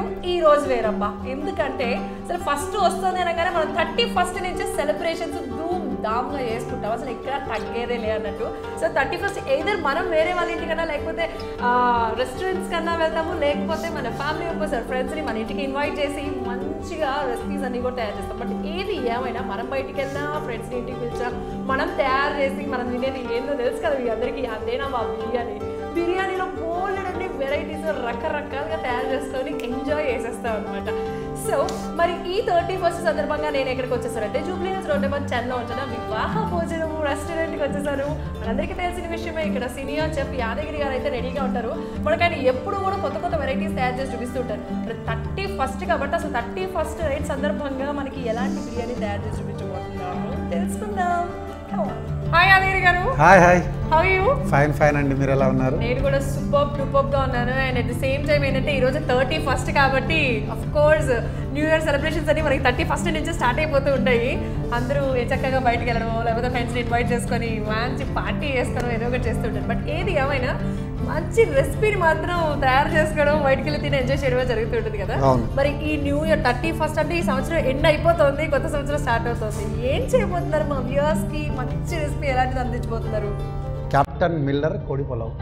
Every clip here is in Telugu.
వేరు ఈ రోజు వేరబ్బా ఎందుకంటే అసలు ఫస్ట్ వస్తుంది అనగానే మనం థర్టీ ఫస్ట్ నుంచి సెలబ్రేషన్స్ ధూమ్ ధామ్గా చేసుకుంటాం అసలు ఎక్కడ తగ్గేదే లే అన్నట్టు సో థర్టీ ఫస్ట్ ఏదర్ మనం వేరే వాళ్ళ ఇంటికన్నా లేకపోతే రెస్టారెంట్స్ కన్నా వెళ్తాము లేకపోతే మన ఫ్యామిలీ మెంబర్స్ ఫ్రెండ్స్ని మన ఇంటికి ఇన్వైట్ చేసి మంచిగా రెసిపీస్ అన్ని కూడా తయారు చేస్తాం బట్ ఏది ఏమైనా మనం బయటికి వెళ్ళినా ఫ్రెండ్స్ని ఇంటికి పిలిచినా మనం తయారు చేసి మనం తినేది ఏందో తెలుసు కదా మీ అందరికీ అదేనా మా బిర్యానీ బిర్యానీలో బోల్డ్ అన్ని వెరైటీస్ రకరకాలుగా తయారు చేసుకొని ఎంజాయ్ చేసేస్తాం అనమాట సో మరి ఈ థర్టీ ఫస్ట్ సందర్భంగా నేను ఎక్కడికి వచ్చేసానంటే జూబ్లీ హిల్స్ రోడ్ నెంబర్ టెన్లో ఉంటున్న వివాహ భోజనము రెస్టారెంట్కి వచ్చేసారు మనందరికీ తెలిసిన విషయమే ఇక్కడ సీనియర్ చెఫ్ యాదగిరి గారు అయితే రెడీగా ఉంటారు మనకు ఆయన ఎప్పుడు కూడా కొత్త కొత్త వెరైటీస్ తయారు చేసి చూపిస్తుంటారు మరి థర్టీ ఫస్ట్ కాబట్టి అసలు థర్టీ ఫస్ట్ రైట్ సందర్భంగా మనకి ఎలాంటి బిర్యానీ తయారు చేసి చూపించబోతున్నాము తెలుసుకుందాం hi Yadagiri garu hi hi how you fine fine అండి మీరు ఎలా ఉన్నారు నేను కూడా సూపర్ టూపర్ గా ఉన్నాను and at the same time ఏంటంటే ఈ రోజు థర్టీ ఫస్ట్ కాబట్టి of course new year celebrations అన్ని మనకి థర్టీ ఫస్ట్ నుంచి స్టార్ట్ అయిపోతూ ఉంటాయి అందరూ ఏ చక్కగా బయటకు వెళ్ళడం లేకపోతే ఫ్రెండ్స్ని ఇన్వైట్ చేసుకొని మంచి పార్టీ చేసుకోవడం ఏదో ఒకటి చేస్తుంటారు బట్ ఏది ఏమైనా మంచి రెసిపీని మాత్రం తయారు చేసుకోవడం బయటికి వెళ్ళి తిని ఎంజాయ్ చేయడమే జరుగుతుంటుంది కదా అవును. మరి ఈ న్యూ ఇయర్ థర్టీ ఫస్ట్ అంటే ఈ సంవత్సరం ఎండ్ అయిపోతుంది కొత్త సంవత్సరం స్టార్ట్ అవుతుంది ఏం చేయబోతున్నారు మా వ్యూవర్స్ కి మంచి రెసిపీ ఎలాంటిది అందించబోతున్నారు కెప్టెన్ మిల్లర్ కోడి పొలవ్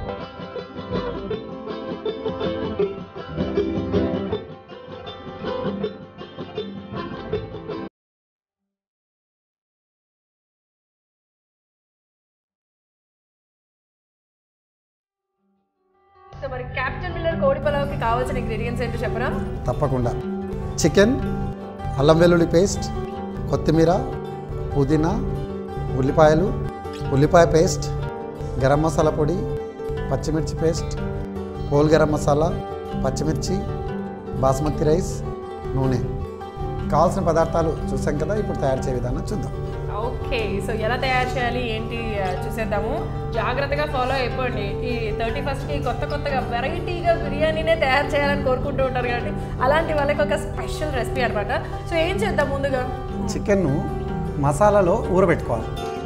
సో మరి క్యాప్టెన్ మిల్లర్ కోడి పలావ్కి కావాల్సిన ఇంగ్రీడియంట్స్ ఏంటో చెప్పరా తప్పకుండా చికెన్ అల్లం వెల్లుల్లి పేస్ట్ కొత్తిమీర పుదీనా ఉల్లిపాయలు ఉల్లిపాయ పేస్ట్ గరం మసాలా పొడి పచ్చిమిర్చి పేస్ట్ హోల్ గరం మసాలా పచ్చిమిర్చి బాస్మతి రైస్ నూనె కావాల్సిన పదార్థాలు చూసాం కదా ఇప్పుడు తయారు చేయ విధానం చూద్దాం ఓకే సో ఎలా తయారు చేయాలి ఏంటి ఆ, చూసేద్దాము జాగ్రత్తగా ఫాలో అయిపోండి ఈ థర్టీ ఫస్ట్కి కొత్త కొత్తగా వెరైటీగా బిర్యానీనే తయారు చేయాలని కోరుకుంటూ ఉంటారు కాబట్టి అలాంటి వాళ్ళకి ఒక స్పెషల్ రెసిపీ అనమాట సో ఏం చేద్దాం ముందుగా చికెన్ను మసాలాలో ఊరబెట్టుకోవాలి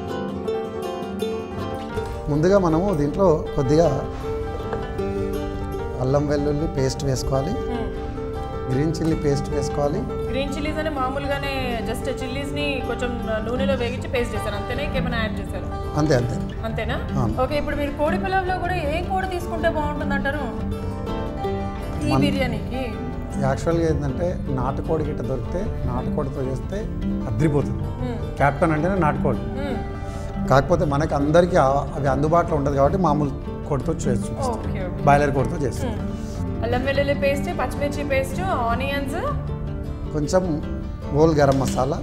ముందుగా మనము దీంట్లో కొద్దిగా అల్లం వెల్లుల్లి పేస్ట్ వేసుకోవాలి గ్రీన్ చిల్లీ పేస్ట్ వేసుకోవాలి గ్రీన్ చిల్లీస్ అని మామూలుగానే జస్ట్ చిల్లీస్ని కొంచెం నూనెలో వేగించి పేస్ట్ చేశారు అంతేనా ఇంకేమైనా యాడ్ చేశారు అంతే అంతే అంతేనా అవును. ఓకే ఇప్పుడు మీరు కోడి పిల్లల్లో కూడా ఏ కోడి తీసుకుంటే బాగుంటుంది అంటారు ఈ బిర్యానీకి యాక్చువల్గా ఏంటంటే నాటుకోడి గిట్ట దొరికితే నాటుకోడితో చేస్తే అద్రిపోతుంది మ్మ్. క్యాప్టెన్ అంటేనే నాటుకోడి మ్మ్. కాకపోతే మనకి అందరికీ ఆ- అవి అందుబాటులో ఉండదు కాబట్టి మామూలు కోడితో చేసి చూపిస్తాం ఓకే ఓకే బాయిలర్ కోడితో చేస్తాం మ్మ్. అల్లం వెల్లుల్లి పేస్ట్ పచ్చిమిర్చి పేస్ట్ ఆనియన్స్ కొంచెం హోల్ గరం మసాలా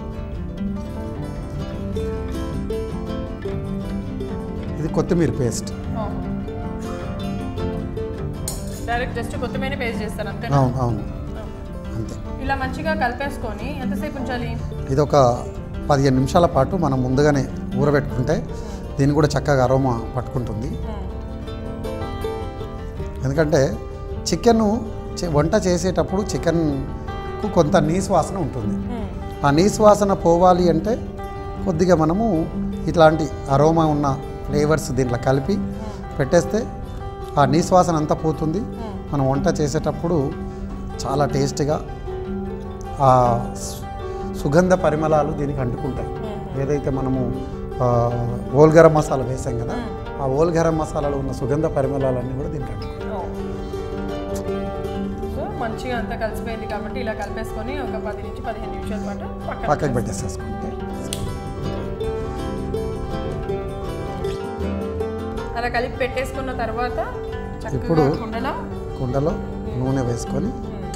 ఇది కొత్తిమీర పేస్ట్ డైరెక్ట్ జస్ట్ కొత్తిమీర పేస్ట్ చేస్తాను అంతేనా అవును అవును అంతే ఇలా మంచిగా కలిపేసుకొని ఎంతసేపు ఉంచాలి ఇది ఒక పదిహేను నిమిషాల పాటు మనం ముందుగానే ఊరబెట్టుకుంటే దీన్ని కూడా చక్కగా అరోమా పట్టుకుంటుంది మ్మ్. ఎందుకంటే చికెన్ వంట చేసేటప్పుడు చికెన్కు కొంత నీసు వాసన ఉంటుంది మ్మ్. ఆ నీసు వాసన పోవాలి అంటే కొద్దిగా మనము ఇట్లాంటి అరోమా ఉన్న ఫ్లేవర్స్ దీంట్లో కలిపి పెట్టేస్తే ఆ నీసు వాసన అంతా పోతుంది మనం వంట చేసేటప్పుడు చాలా టేస్ట్గా ఆ సు- సుగంధ పరిమళాలు దీనికి అంటుకుంటాయి ఏదైతే మనము ఆ, ఓల్ గరం మసాలా వేసాం కదా ఆ ఓల్ గరం మసాలాలో ఉన్న సుగంధ పరిమళాలన్నీ కూడా దీనికి అంటుకుంటాయి ఓ. సో మంచిగా అంతా కలిసిపోయింది కాబట్టి ఇలా కలిపేసుకొని ఒక పది నుంచి పదిహేను నిమిషాల పాటు పక్కన పక్కకు పెట్టేసేసుకుంటే అలా కలిపి పెట్టేసుకున్న తర్వాత చక్కగా ఇప్పుడు- కుండలో కుండలో నూనె వేసుకొని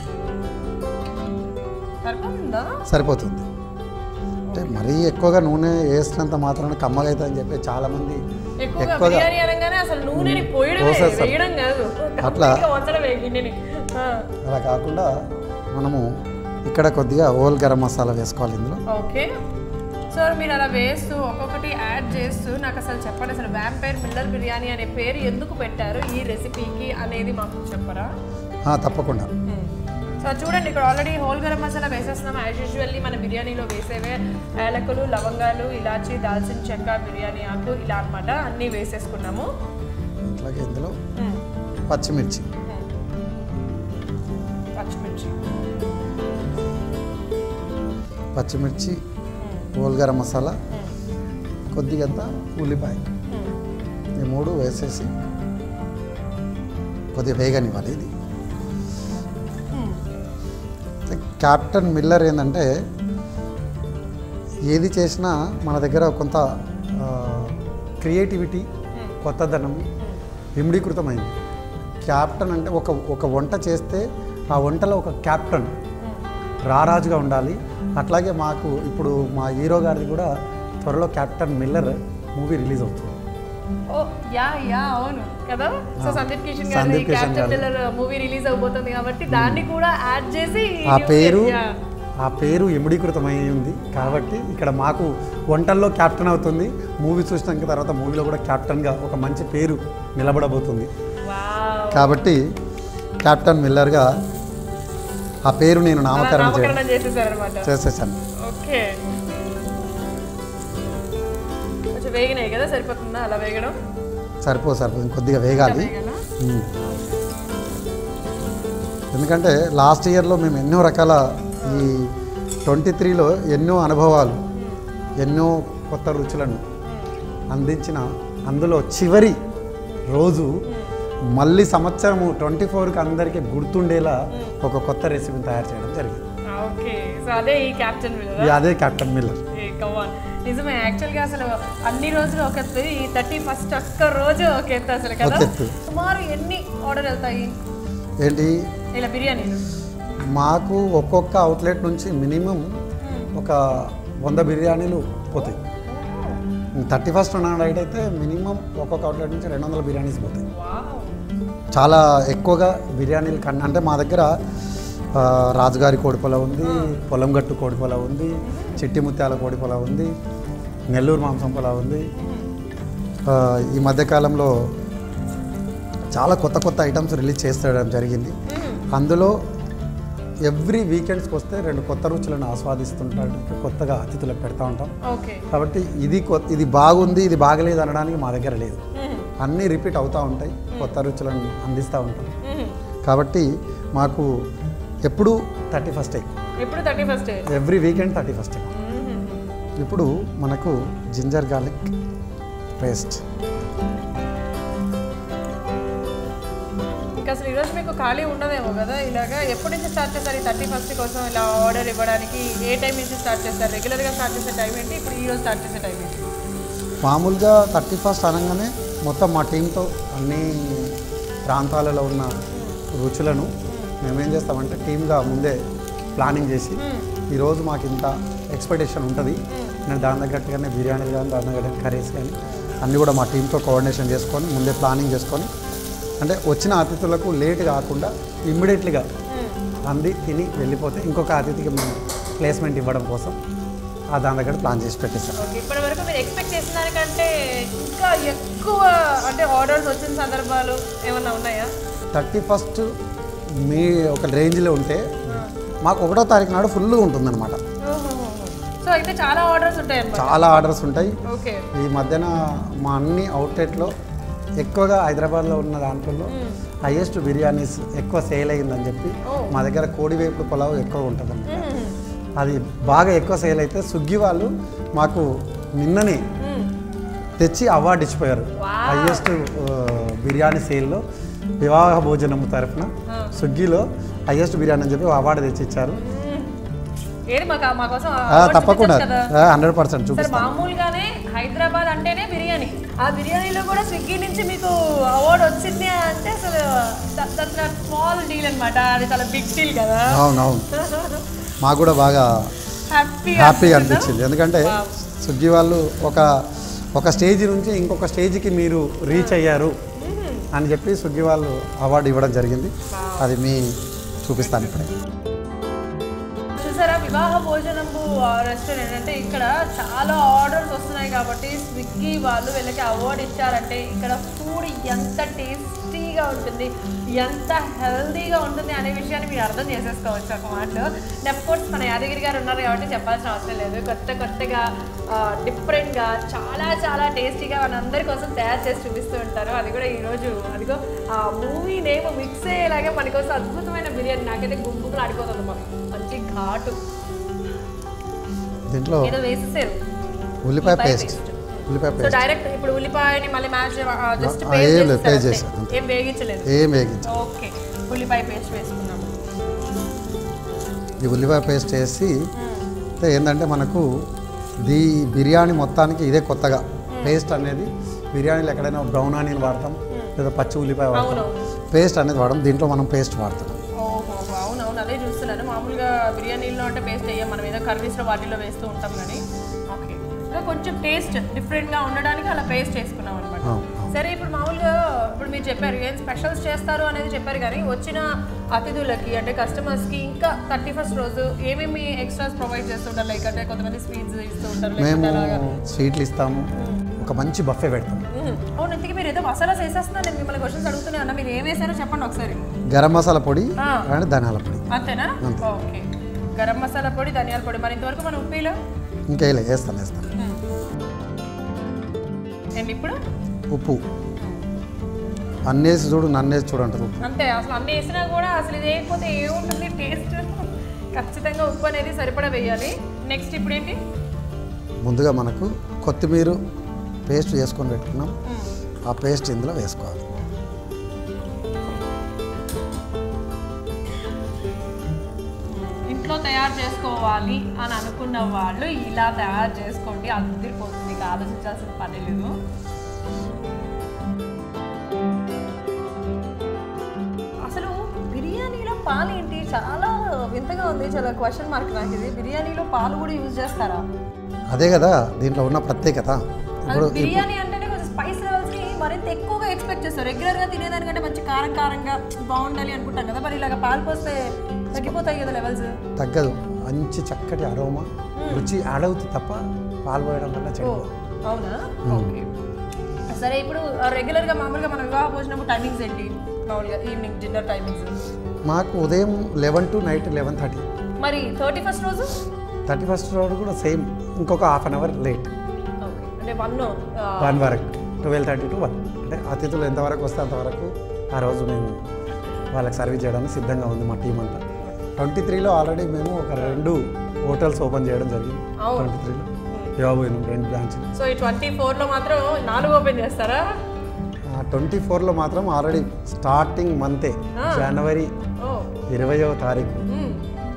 సరిపోతుందా సరిపోతుంది అంటే మరీ ఎక్కువగా నూనె వేసినంత మాత్రాన కమ్మగా అవుతుంది అని చెప్పి చాలామంది ఎక్కువగా ఎక్కువగా బిర్యానీ అనగానే అసలు నూనెని పోయడమే పోసేస్తారు. వేయడం కాదు అట్లా. కంప్లీట్గా వంచడమే గిన్నెని ఆ, అలా కాకుండా మనము ఇక్కడ కొద్దిగా ఓల్ గరం మసాలా వేసుకోవాలి ఇందులో ఓకే సో మీరు అలా వేస్తూ ఒక్కొక్కటి యాడ్ చేస్తూ నాకు అసలు చెప్పండి అసలు వ్యాంపైర్ మిల్లర్ బిర్యానీ అనే పేరు ఎందుకు పెట్టారు ఈ రెసిపీకి అనేది మాకు చెప్పరా ఆ, తప్పకుండా సో చూడండి ఇక్కడ ఆల్రెడీ హోల్ గరం మసాలా వేసేస్తున్నాం యాజ్ యూజువల్లీ మన బిర్యానీలో వేసేవే ఏలకులు లవంగాలు ఇలాచి దాల్చిన చెక్క బిర్యానీ ఆకు ఇలా అన్నమాట అన్నీ పచ్చిమిర్చి పచ్చిమిర్చి హోల్ గరం మసాలా కొద్దిగంత ఉల్లిపాయ ఈ మూడు వేసేసి కొద్దిగా వేగనివ్వాలి ఇది క్యాప్టెన్ మిల్లర్ ఏంటంటే ఏది చేసినా మన దగ్గర కొంత క్రియేటివిటీ కొత్తదనం విముడీకృతమైంది క్యాప్టెన్ అంటే ఒక ఒక వంట చేస్తే ఆ వంటలో ఒక క్యాప్టెన్ రారాజుగా ఉండాలి అట్లాగే మాకు ఇప్పుడు మా హీరో గారిది కూడా త్వరలో క్యాప్టెన్ మిల్లర్ మూవీ రిలీజ్ అవుతుంది ఓ యా యా అవును కదా సో సందీప్ కిషన్ గారి Sandeep Kishan Captain garu. Miller movie release అవబోతుంది కాబట్టి దాన్ని కూడా యాడ్ చేసి ఆ పేరు Yeah. ఆ పేరు ఎముడీకృతమై ఉంది కాబట్టి ఇక్కడ మాకు వంటల్లో క్యాప్టెన్ అవుతుంది మూవీ చూసినాక తర్వాత మూవీలో కూడా క్యాప్టెన్గా ఒక మంచి పేరు నిలబడబోతుంది Wow. కాబట్టి క్యాప్టెన్ మిల్లర్గా ఆ పేరు నేను అలా నామకరణం చేయడం నామకరణం చేసేసారనమాట చేసేసాను ఓకే కొంచెం వేగినాయి కదా సరిపోతుందా అలా వేగడం సరిపో సరిపో కొద్దిగా వేగాలి వేగనా ఉమ్. ఎందుకంటే లాస్ట్ ఇయర్లో మేము ఎన్నో రకాల ఈ ట్వంటీ త్రీలో ఎన్నో అనుభవాలు ఎన్నో కొత్త రుచులను అందించిన అందులో చివరి రోజు మళ్ళీ సంవత్సరము ట్వంటీ ఫోర్కి అందరికీ గుర్తుండేలా ఒక కొత్త రెసిపీని తయారు చేయడం జరిగింది ఓకే సో అదే ఈ క్యాప్టెన్ మిల్లర్ ఇది అదే కెప్టెన్ మిల్లర్ ఏ కమాన్ నిజమే యాక్చువల్గా అసలు అన్ని రోజులు ఒక ఎత్తు ఈ థర్టీ ఫస్ట్ ఒక్క రోజు ఒక ఎత్తు అసలు కదా ఒక ఎత్తు. సుమారు ఎన్ని ఆర్డర్ వెళ్తాయి ఏంటి ఇలా బిర్యానీలు మాకు ఒక్కొక్క అవుట్లెట్ నుంచి మినిమం ఒక వంద బిర్యానీలు పోతాయి థర్టీ ఫస్ట్ నైట్ అయితే మినిమం ఒక్కొక్క అవుట్లెట్ నుంచి రెండు వందల బిర్యానీస్ పోతాయి వావ్ చాలా ఎక్కువగా బిర్యానీలు కన్నా అంటే మా దగ్గర ఆ, రాజుగారి కోడిపొల ఉంది పొలంగట్టు కోడిపొల ఉంది చిట్టి ముత్యాల కోడిపొల ఉంది నెల్లూరు మాంసం పొల ఉంది ఆ, ఈ మధ్యకాలంలో చాలా కొత్త కొత్త ఐటమ్స్ రిలీజ్ చేస్తడం జరిగింది అందులో ఎవ్రీ వీకెండ్స్కి వస్తే రెండు కొత్త రుచులను ఆస్వాదిస్తుంటాడు కొత్తగా అతిథులకు పెడతా ఉంటాం ఓకే కాబట్టి ఇది కొత్త ఇది బాగుంది ఇది బాగలేదు అనడానికి మా దగ్గర లేదు అన్నీ రిపీట్ అవుతూ ఉంటాయి కొత్త రుచులను అందిస్తూ ఉంటాం కాబట్టి మాకు ఎప్పుడు థర్టీ ఫస్ట్ ఎప్పుడు thirty first every weekend thirty first ఇప్పుడు మనకు జింజర్ గార్లిక్ పేస్ట్ ఇంకా అసలు ఈరోజు మీకు ఖాళీ ఉండదేమో కదా ఇలాగా ఎప్పటి నుంచి స్టార్ట్ చేస్తారు ఈ థర్టీ ఫస్ట్ కోసం ఇలా ఆర్డర్ ఇవ్వడానికి ఏ టైం నుంచి స్టార్ట్ చేస్తారు రెగ్యులర్గా స్టార్ట్ చేసే టైం ఏంటి ఇప్పుడు ఈ రోజు స్టార్ట్ చేసే టైం ఏంటి మామూలుగా థర్టీ ఫస్ట్ అనగానే మొత్తం మా టీంతో అన్ని ప్రాంతాలలో ఉన్న రుచులను మేమేం చేస్తామంటే టీమ్గా ముందే ప్లానింగ్ చేసి ఈరోజు మాకు ఇంత ఎక్స్పెక్టేషన్ ఉంటుంది నేను దాని తగ్గట్టుగానే బిర్యానీలు కానీ దాని తగ్గట్టు కర్రీస్ కానీ అన్నీ కూడా మా టీంతో కోఆర్డినేషన్ చేసుకొని ముందే ప్లానింగ్ చేసుకొని అంటే వచ్చిన అతిథులకు లేట్ కాకుండా ఇమ్మీడియట్లీగా అంది తిని వెళ్ళిపోతే ఇంకొక అతిథికి మేము ప్లేస్మెంట్ ఇవ్వడం కోసం ఆ దాని దగ్గర ప్లాన్ చేసి పెట్టేశాం ఓకే ఇప్పటి వరకు మీరు ఎక్స్పెక్ట్ చేసిన దానికంటే ఇంకా ఎక్కువ అంటే ఆర్డర్స్ వచ్చిన సందర్భాలు ఏమన్నా ఉన్నాయా థర్టీ ఫస్ట్ మీ ఒక రేంజ్లో ఉంటే మాకు ఒకటో తారీఖు నాడు ఫుల్గా ఉంటుందన్నమాట సో అయితే చాలా ఆర్డర్స్ ఉంటాయి అన్నమాట చాలా ఆర్డర్స్ ఉంటాయి ఓకే ఈ మధ్యన మా అన్ని అవుట్లెట్లో ఎక్కువగా హైదరాబాద్లో ఉన్న దాంట్లో హైయెస్ట్ బిర్యానీస్ ఎక్కువ సేల్ అయ్యిందని చెప్పి మా దగ్గర కోడి వేపుడు పొలావ్ ఎక్కువ ఉంటుంది అది బాగా ఎక్కువ సేల్ అయితే స్విగ్గీ వాళ్ళు మాకు నిన్ననే తెచ్చి అవార్డు ఇచ్చిపోయారు హైయెస్ట్ బిర్యానీ సేల్లో వివాహ భోజనం తరఫున స్విగ్గీలో హైయెస్ట్ బిర్యానీ అని చెప్పి అవార్డు తెచ్చి ఇచ్చారు ఏది మాకు మా కోసం ఆ, awards తప్పకుండా చూపించొచ్చు కదా హండ్రెడ్ పర్సెంట్ సార్ చూపిస్తాను మామూలుగానే హైదరాబాద్ అంటేనే బిర్యానీ ఆ బిర్యానీలో కూడా స్విగ్గీ నుంచి మీకు అవార్డు వచ్చింది అంటే అసలు దట్స్ నాట్ స్మాల్ డీల్ అన్నమాట అది చాలా బిగ్ డీల్ కదా అవును అవును మాకు కూడా బాగా హ్యాపీ హ్యాపీగా అనిపించింది ఎందుకంటే స్విగ్గీ వాళ్ళు ఒక ఒక స్టేజ్ నుంచి ఇంకొక స్టేజ్కి మీరు రీచ్ అయ్యారు అని చెప్పి స్విగ్గీ వాళ్ళు అవార్డు ఇవ్వడం జరిగింది అది మీ చూపిస్తాను ఇప్పుడే చూసారా వివాహ భోజనము రెస్టారెంట్ అంటే ఇక్కడ చాలా ఆర్డర్స్ వస్తున్నాయి కాబట్టి స్విగ్గీ వాళ్ళు వీళ్ళకి అవార్డు ఇచ్చారంటే ఇక్కడ ఫుడ్ ఎంత టేస్టీగా టేస్టీగా ఉంటుంది ఎంత హెల్తీగా ఉంటుంది అనే విషయాన్ని మీరు అర్థం చేసేసుకోవచ్చు ఒక మాటలో నెఫ్ కోర్స్ మన యాదగిరి గారు ఉన్నారు కాబట్టి చెప్పాల్సిన అవసరం లేదు కొత్త కొత్తగా డిఫరెంట్గా చాలా చాలా టేస్టీగా మన అందరి కోసం తయారు చేసి చూపిస్తూ ఉంటారు అది కూడా ఈరోజు అదిగో ఆ మూవీ నేమ్ మిక్స్ అయ్యేలాగా మన కోసం అద్భుతమైన బిర్యానీ నాకైతే గుంపుకులు ఆడిపోతుంది మాకు మంచి ఘాటు దీంట్లో ఏదో వేసేసారు ఉల్లిపాయ ఉల్లిపాయ పేస్ట్ paste. ఉల్లిపాయ సో పేస్ట్ డైరెక్ట్ ఇప్పుడు ఉల్లిపాయని మళ్ళీ మ్యాచ్ జస్ట్ ఆ, ఏం లేదు, paste పేస్ట్ చేశారు అంతే. ఏం వేగించలేదు ఏం వేగించు ఓకే ఉల్లిపాయ పేస్ట్ వేసుకున్నాము ఈ ఉల్లిపాయ పేస్ట్ వేసి అయితే ఏంటంటే మనకు దీ బిర్యానీ మొత్తానికి ఇదే కొత్తగా పేస్ట్ అనేది బిర్యానీలో ఎక్కడైనా బ్రౌన్ ఆనియన్ వాడతాం లేదా పచ్చి ఉల్లిపాయ వాడతాం అవునవును. పేస్ట్ అనేది వాడడం దీంట్లో మనం పేస్ట్ వాడతాం ఓహో అవునవును అదే చూస్తున్నాను మామూలుగా బిర్యానీలో అంటే పేస్ట్ వేయం మనం ఏదో కర్రీస్లో వాటిలో వేస్తూ ఉంటాం కానీ ఓకే ఇంకా కొంచెం టేస్ట్ డిఫరెంట్గా ఉండడానికి అలా పేస్ట్ వేసుకున్నాం అనమాట అవును, అవును. సరే ఇప్పుడు మామూలుగా ఇప్పుడు మీరు చెప్పారు ఏం స్పెషల్స్ చేస్తారు అనేది చెప్పారు కానీ వచ్చిన అతిథులకి అంటే కస్టమర్స్కి ఇంకా థర్టీ ఫస్ట్ రోజు ఏమేమి ఎక్స్ట్రాస్ ప్రొవైడ్ చేస్తుంటారు లైక్ అంటే కొంతమంది స్వీట్స్ ఇస్తూ ఉంటారు మేము లేకపోతే అలాగా స్వీట్లు ఇస్తాము ఒక మంచి బఫే పెడతాం మ్మ్. అవును ఇంతకీ మీరు ఏదో మసాలాస్ వేసేస్తున్నారు నేను మిమ్మల్ని క్వశ్చన్స్ అడుగుతున్నాను అన్న మీరు ఏం వేసారో చెప్పండి ఒకసారి గరం మసాలా పొడి ఆ. అండ్ ధనియాల పొడి అంతేనా ఓకే గరం మసాలా పొడి ధనియాల పొడి మరి ఇంతవరకు మన ఉప్పిలో ఇంకేలే వేస్తాను వేస్తాను అండ్ ఇప్పుడు ఉప్పు అన్నేసి చూడు నన్నేసి చూడు అంటారు ఉప్పు అంతే అసలు అన్ని వేసినా కూడా అసలు ఇది వేయకపోతే ఏముంటుంది టేస్ట్ ఖచ్చితంగా ఉప్పు అనేది సరిపడా వేయాలి నెక్స్ట్ ఇప్పుడు ఏంటి ముందుగా మనకు కొత్తిమీర పేస్ట్ చేసుకొని పెట్టుకున్నాం ఆ పేస్ట్ ఇందులో వేసుకోవాలి ఇంట్లో తయారు చేసుకోవాలి అని అనుకున్న వాళ్ళు ఇలా తయారు చేసుకోండి అదిరిపోతుంది ఇక ఆలోచించాల్సిన పని లేదు అసలు బిర్యానీలో పాలు ఏంటి చాలా వింతగా ఉంది చాలా క్వశ్చన్ మార్క్ నాకు ఇది బిర్యానీలో పాలు కూడా యూజ్ చేస్తారా అదే కదా దీంట్లో ఉన్న ప్రత్యేకత ఇప్పుడు అది బిర్యానీ అంటేనే కొంచెం స్పైస్ లెవెల్స్ కి మరింత ఎక్కువగా ఎక్స్పెక్ట్ చేస్తారు రెగ్యులర్ గా తినేదానికంటే మంచి కారం కారంగా బాగుండాలి అనుకుంటాం కదా మరి ఇలాగ పాలు పోస్తే తగ్గిపోతాయి కదా లెవెల్స్ తగ్గదు మంచి చక్కటి అరోమా రుచి యాడ్ అవుతుంది తప్ప పాలు పోయడం వల్ల చెడు అవునా ఓకే సరే ఇప్పుడు రెగ్యులర్ గా మామూలుగా మనం వివాహ భోజనం టైమింగ్స్ ఏంటి మామూలుగా ఈవినింగ్ డిన్నర్ టైమింగ్స్ మాకు ఉదయం eleven to night eleven thirty మరి థర్టీ ఫస్ట్ రోజు థర్టీ ఫస్ట్ రోజు కూడా సేమ్ ఇంకొక half an hour late okay అంటే వన్ వన్ వరకు ట్వెల్వ్ థర్టీ టు వన్ అంటే అతిథులు ఎంతవరకు వస్తే అంతవరకు ఆ రోజు మేము వాళ్ళకి సర్వీస్ చేయడానికి సిద్ధంగా ఉంది మా టీం అంతా ట్వంటీ త్రీలో ఆల్రెడీ మేము ఒక రెండు హోటల్స్ ఓపెన్ చేయడం జరిగింది అవును. ట్వంటీ త్రీలో యోగోయినం రెండు బ్రాంచ్లు సో ఈ ట్వంటీ లో మాత్రం నాలుగు ఓపెన్ చేస్తారా ట్వంటీ ఫోర్లో మాత్రం ఆల్రెడీ స్టార్టింగ్ మంతే జనవరి ఓ ఇరవయవ తారీఖు మ్మ్.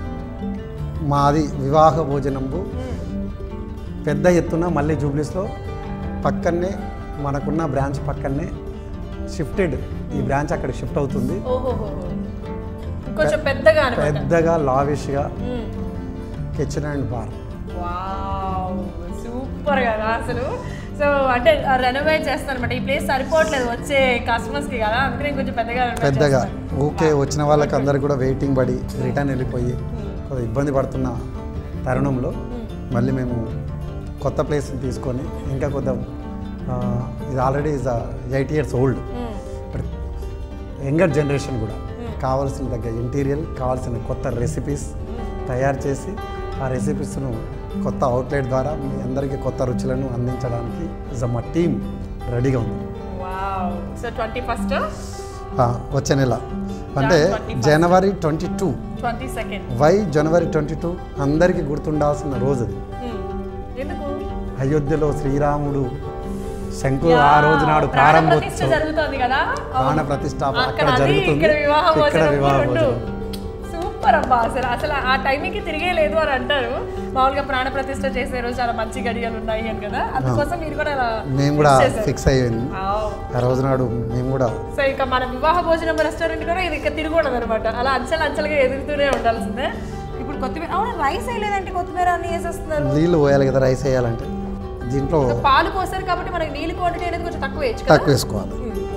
మాది వివాహ భోజనంబు మ్మ్. పెద్ద ఎత్తున మళ్ళీ జూబ్లీస్లో పక్కనే మనకున్న బ్రాంచ్ పక్కనే షిఫ్టెడ్ ఈ బ్రాంచ్ అక్కడ షిఫ్ట్ అవుతుంది ఓహోహో కొంచెం పెద్దగా అనమాట పెద్దగా లావిష్గా hmm. Kitchen and bar wow super కదా అసలు సో అంటే రెనోవేట్ చేస్తాను అనమాట ఈ ప్లేస్ సరిపోవట్లేదు వచ్చే కస్టమర్స్ కి కదా అందుకని కొంచెం పెద్దగా renovate పెద్దగా చేస్తున్నాను. ఓకే వచ్చిన వాళ్ళకి అందరు కూడా వెయిటింగ్ పడి రిటర్న్ వెళ్ళిపోయి కొద్దిగా ఇబ్బంది పడుతున్న తరుణంలో మళ్ళీ మేము కొత్త ప్లేస్ని తీసుకొని ఇంకా కొద్దిగా ఆ, ఇది already is eight years old hmm. ఇప్పుడు యంగర్ జనరేషన్ కూడా కావాల్సిన దగ్గర ఇంటీరియర్ కావాల్సిన కొత్త రెసిపీస్ తయారు చేసి ఆ రెసిపీస్ను కొత్త అవుట్లెట్ ద్వారా మీ అందరికీ కొత్త రుచులను అందించడానికి ఇస్ మా టీమ్ రెడీగా ఉంది వావ్ సో ట్వంటీ ఫస్ట్ ఆ, వచ్చే నెల అంటే 21st. January twenty two twenty second why January twenty two అందరికీ గుర్తుండాల్సిన రోజు అది ఎందుకు అయోధ్యలో శ్రీరాముడు శంకు యా, ఆ రోజు నాడు ప్రాణ ప్రతిష్ఠ ప్రారంభోత్సవం జరుగుతోంది కదా ప్రాణ ప్రతిష్ఠ అక్కడ అక్కడ అది, జరుగుతుంది ఇక్కడ వివాహ ఇక్కడ భోజనం వివాహ రెండు. భోజనం సూపర్ అబ్బా అసలు అసలు ఆ టైంకి తిరిగే లేదు అని అంటారు మామూలుగా ప్రాణ ప్రతిష్ఠ చేసే రోజు చాలా మంచి గడియలు ఉన్నాయి అని కదా అందుకోసం మీరు కూడా అలా మేము కూడా fix చేశారు. ఫిక్స్ అయ్యింది వావ్. ఆ రోజు నాడు మేము కూడా సో ఇక మన వివాహ భోజనం రెస్టారెంట్ కూడా ఇది ఇక తిరగకూడదు అనమాట అలా అంచెలు అంచెలుగా ఎదుగుతూనే ఉండాల్సిందే ఇప్పుడు కొత్తిమీర అవును రైస్ వేయలేదంటే కొత్తిమీర అన్ని వేసేస్తున్నారు నీళ్ళు పోయాలి కదా రైస్ వేయాలంటే దీంట్లో పాలు పోసారు కాబట్టి మనకి నీళ్ళు క్వాంటిటీ అనేది కొంచెం తక్కువ వేయచ్చు కదా తక్కువ వేసుకోవాలి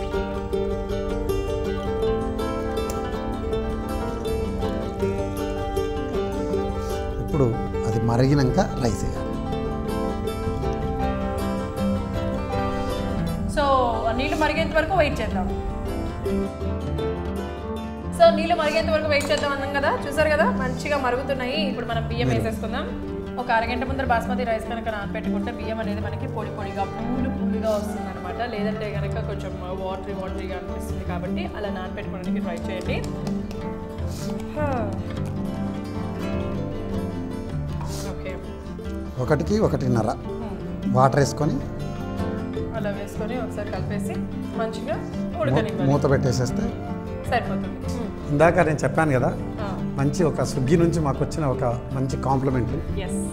ఇప్పుడు అది మరిగినాక రైస్ వేయాలి సో నీళ్ళు మరిగేంత వరకు వెయిట్ చేద్దాం సో నీళ్ళు మరిగేంత వరకు వెయిట్ చేద్దాం అన్నాం కదా చూసారు కదా మంచిగా మరుగుతున్నాయి ఇప్పుడు మనం బియ్యం వేసేసుకుందాం ఒక అరగంట ముందర బాస్మతి రైస్ కనుక నానబెట్టుకుంటే బియ్యం అనేది మనకి పొడి పొడిగా పూలు పూలుగా వస్తుంది అనమాట లేదంటే కనుక కొంచెం వాటరీ వాటరీగా అనిపిస్తుంది కాబట్టి అలా నానబెట్టుకోవడానికి ట్రై చేయండి ఓకే ఒకటికి ఒకటిన్నర వాటర్ వేసుకొని అలా వేసుకొని ఒకసారి కలిపేసి మంచిగా మూ- ఉడకనివ్వాలి మూత పెట్టేసేస్తే సరిపోతుంది ఇందాక నేను చెప్పాను కదా మ్మ్. మంచి ఒక స్విగ్గీ నుంచి మాకు వచ్చిన ఒక మంచి complement compliments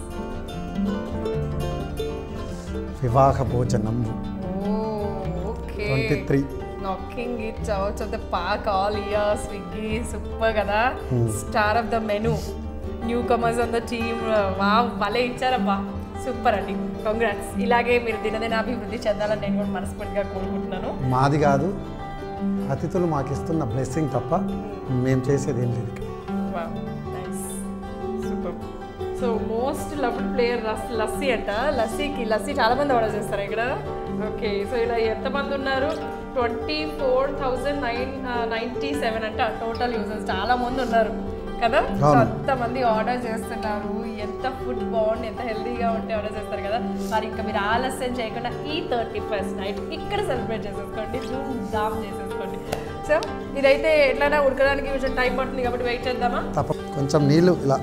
Vivaha Bhojanam okay twenty three knocking it outs of the park all year Swiggy super కదా star of the menu newcomers on the team వా భలే ఇచ్చారబ్బా సూపర్ అండి కంగ్రాట్స్ ఇలాగే మీరు దినదిన అభివృద్ధి చెందాలని నేను కూడా మనస్ఫూర్తిగా కోరుకుంటున్నాను మాది కాదు అతిథులు మాకు ఇస్తున్న బ్లెస్సింగ్ తప్ప మేము చేసేది ఏం లేదు ఇక్కడ. Nice super so most loved player lassi అంట లస్సీకి లస్సీ చాలా మంది ఆర్డర్ చేస్తారు ఇక్కడ ఓకే సో ఇలా ఎంతమంది ఉన్నారు twenty four thousand nine ninety seven అంట టోటల్ యూజర్స్ చాలా మంది ఉన్నారు కదా సో అవును. అంతమంది ఆర్డర్ చేస్తున్నారు ఎంత ఫుడ్ బాగుంది ఎంత హెల్తీగా ఉంటే ఆర్డర్ చేస్తారు కదా మరి ఇంకా మీరు ఆలస్యం చేయకుండా ఈ థర్టీ ఫస్ట్ నైట్ ఇక్కడ సెలబ్రేట్ చేసేసుకోండి ధూమ్ ధామ్ చేసేసుకోండి సో ఇదైతే ఎట్లైనా ఉడకడానికి కొంచెం టైం పడుతుంది కాబట్టి వెయిట్ చేద్దామా తప్ప కొంచెం నీళ్ళు ఇలా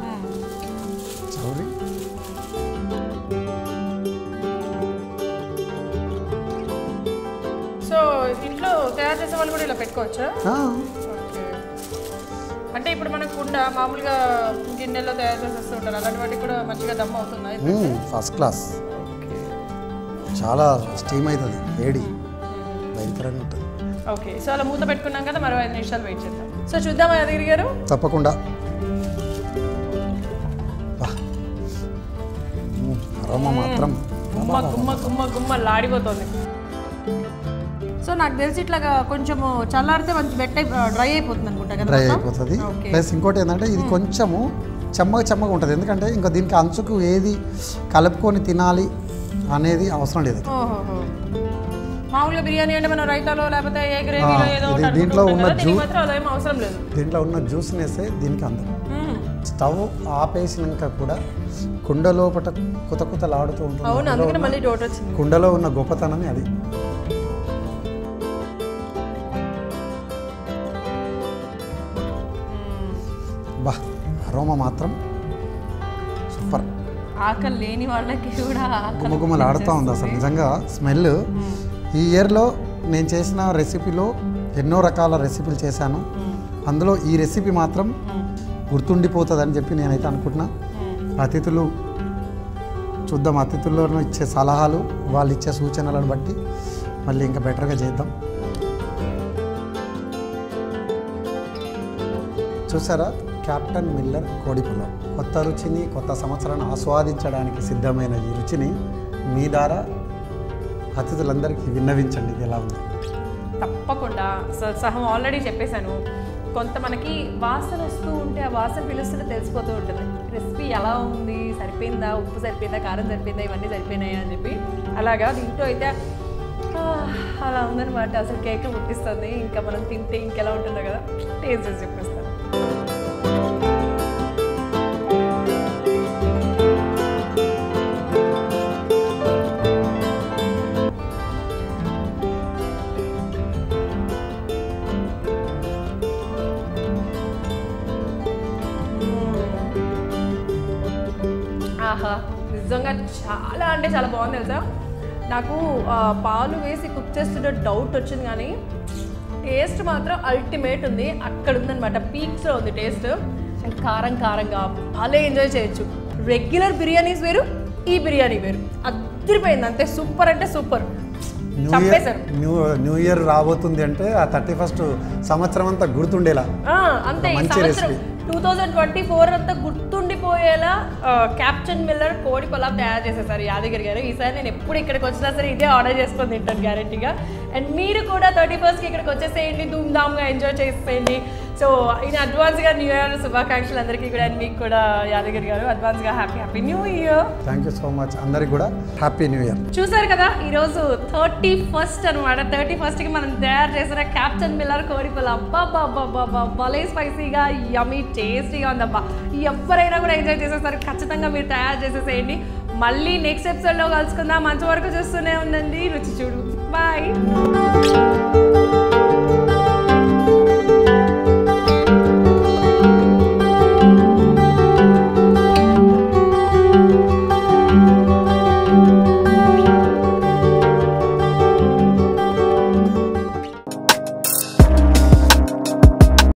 చౌరి సో ఇంట్లో తయారు చేసే వాళ్ళు కూడా ఇలా పెట్టుకోవచ్చా ఆ, ఓకే అంటే ఇప్పుడు మన కుండ మామూలుగా గిన్నెలో తయారు చేసేస్తూ ఉంటారు అలాంటి వాటికి కూడా మంచిగా దమ్ అవుతుందా ఇది? మ్మ్, ఫస్ట్ క్లాస్ ఓకే చాలా స్టీమ్ అవుతుంది వేడి భయంకరంగా ఉంటుంది ఓకే సో అలా మూత పెట్టుకున్నాం కదా మరో ఐదు నిమిషాలు వెయిట్ చేద్దాం సో చూద్దామా యాదగిరి గారు తప్పకుండా బా. మ్మ్, అరోమా మాత్రం గుమ్మ గుమ్మ గుమ్మ గుమ్మ లాడిపోతుంది సో నాకు తెలిసి ఇట్లా కొంచెం చల్లారితే మంచి బెట్ డ్రై అయిపోతుంది అనుకుంటా కదా డ్రై మొత్తం? అయిపోతుంది ఓకే. ప్లస్ ఇంకోటి ఏంటంటే ఇది కొంచెము చెమ్మగా చెమ్మగా ఉంటుంది ఎందుకంటే ఇంకా దీనికి అంచుకు ఏది కలుపుకొని తినాలి అనేది అవసరం లేదు ఓహోహో. మామూలుగా బిర్యానీ అంటే మనం రైతాలో లేకపోతే ఏ గ్రేవీలో ఆ, ఏదో ఇది ఒకటి దీంట్లో అనుకుంటాం ఉన్న కదా, దీనికి జ్యూ- మాత్రం అలా ఏం అవసరం లేదు దీంట్లో ఉన్న జ్యూస్నెస్ దీనికి అందం మ్మ్. స్టవ్ ఆపేసినాక కూడా కుండ లోపల కుత కుతలాడుతూ ఉంటుంది అవును అందులో అందుకనే ఉన్న- మళ్ళీ డౌట్ వచ్చింది కుండలో ఉన్న గొప్పతనమే అది బా అరోమా మాత్రం సూపర్ ఆకలి లేని వాళ్ళకి కూడా ఆకలి గుమ్మగుమ్మలాడుతూ ఉంది అసలు నిజంగా స్మెల్ ఈ ఇయర్లో నేను చేసిన రెసిపీలో ఎన్నో రకాల రెసిపీలు చేశాను అందులో ఈ రెసిపీ మాత్రం గుర్తుండిపోతుందని చెప్పి నేనైతే అనుకుంటున్నా అతిథులు చూద్దాం అతిథుల్లో ఇచ్చే సలహాలు వాళ్ళు ఇచ్చే సూచనలను బట్టి మళ్ళీ ఇంకా బెటర్గా చేద్దాం చూసారా కెప్టెన్ మిల్లర్ కోడి పులావ్ కొత్త రుచిని కొత్త సంవత్సరాన్ని ఆస్వాదించడానికి సిద్ధమైన ఈ రుచిని మీ ద్వారా అతిథులందరికీ విన్నవించండి ఇది ఎలా ఉంది తప్పకుండా స- సహం ఆల్రెడీ చెప్పేశాను కొంత మనకి వాసన వస్తూ ఉంటే ఆ వాసన పిలుస్తుంటే తెలిసిపోతూ ఉంటుంది రెసిపీ ఎలా ఉంది సరిపోయిందా ఉప్పు సరిపోయిందా కారం సరిపోయిందా ఇవన్నీ సరిపోయినాయా అని చెప్పి అలాగా దీంట్లో అయితే ఆ, అలా ఉందన్నమాట అసలు కేక్ ముట్టిస్తుంది ఇంకా మనం తింటే ఇంకెలా ఉంటుందో కదా టేస్ట్ చేసి చెప్పేస్తాను ఆహా నిజంగా చాలా అంటే చాలా బాగుంది తెలుసా నాకు ఆ, పాలు వేసి కుక్ చేస్తుంటే డౌట్ వచ్చింది కానీ టేస్ట్ మాత్రం అల్టిమేట్ ఉంది అక్కడ ఉందన్నమాట పీక్స్లో ఉంది టేస్ట్ అండ్ కారం కారంగా భలే ఎంజాయ్ చేయొచ్చు రెగ్యులర్ బిర్యానీస్ వేరు ఈ బిర్యానీ వేరు అదిరిపోయింది అంతే సూపర్ అంటే సూపర్ న్యూ ఇయర్ చంపేశారు న్యూ న్యూ ఇయర్ రాబోతుంది అంటే ఆ థర్టీ ఫస్ట్ సంవత్సరం అంతా గుర్తుండేలా ఆ, అంతే ఈ మంచి సంవత్సరం recipe. Two thousand twenty four అంతా గుర్తుండిపోయేలా క్యాప్టెన్ మిల్లర్ కోడి పొలాం తయారు చేసేసారు యాదగిరి గారు ఈసారి నేను ఎప్పుడు ఇక్కడికి వచ్చినా సరే ఇదే ఆర్డర్ చేసుకొని తింటాను గ్యారెంటీగా అండ్ మీరు కూడా థర్టీ ఫస్ట్కి ఇక్కడికి వచ్చేసేయండి ధూమ్ధామ్గా ఎంజాయ్ చేసేయండి సో ఇన్ అడ్వాన్స్గా న్యూ ఇయర్ శుభాకాంక్షలు అందరికీ కూడా and మీకు కూడా యాదగిరి గారు అడ్వాన్స్గా happy happy new year thank you so much అందరికి కూడా హ్యాపీ న్యూ ఇయర్ చూసారు కదా ఈరోజు థర్టీ ఫస్ట్ అనమాట థర్టీ ఫస్ట్కి మనం తయారు చేసిన క్యాప్టెన్ మిల్లర్ కోడిపల్ల అబ్బా అబ్బా అబ్బా భలే స్పైసీగా యమీ టేస్టీగా ఉందబ్బా ఎవరైనా కూడా ఎంజాయ్ చేసేస్తారు ఖచ్చితంగా మీరు తయారు చేసేసేయండి మళ్ళీ నెక్స్ట్ ఎపిసోడ్లో కలుసుకుందాం మంచి వరకు చూస్తూనే ఉండండి రుచి చూడు బాయ్